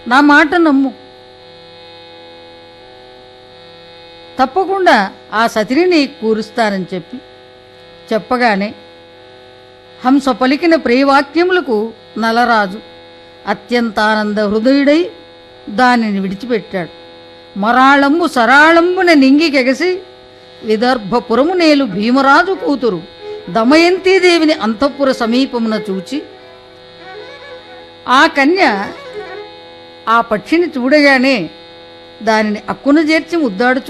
నా మాట నమ్ము తప్పకుండా ఆ సతిని కూరుస్తానని చెప్పి చెప్పగానే హంస పలికిన ప్రియవాక్యములకు నలరాజు అత్యంతానంద హృదయుడై దానిని విడిచిపెట్టాడు మరాళంబు సరాళంబున నింగికెగసి విదర్భపురము నేలు భీమరాజు కూతురు దమయంతీదేవిని అంతఃపుర సమీపమున చూచి ఆ కన్య ఆ పక్షిని చూడగానే దానిని అక్కున చేర్చి ముద్దాడు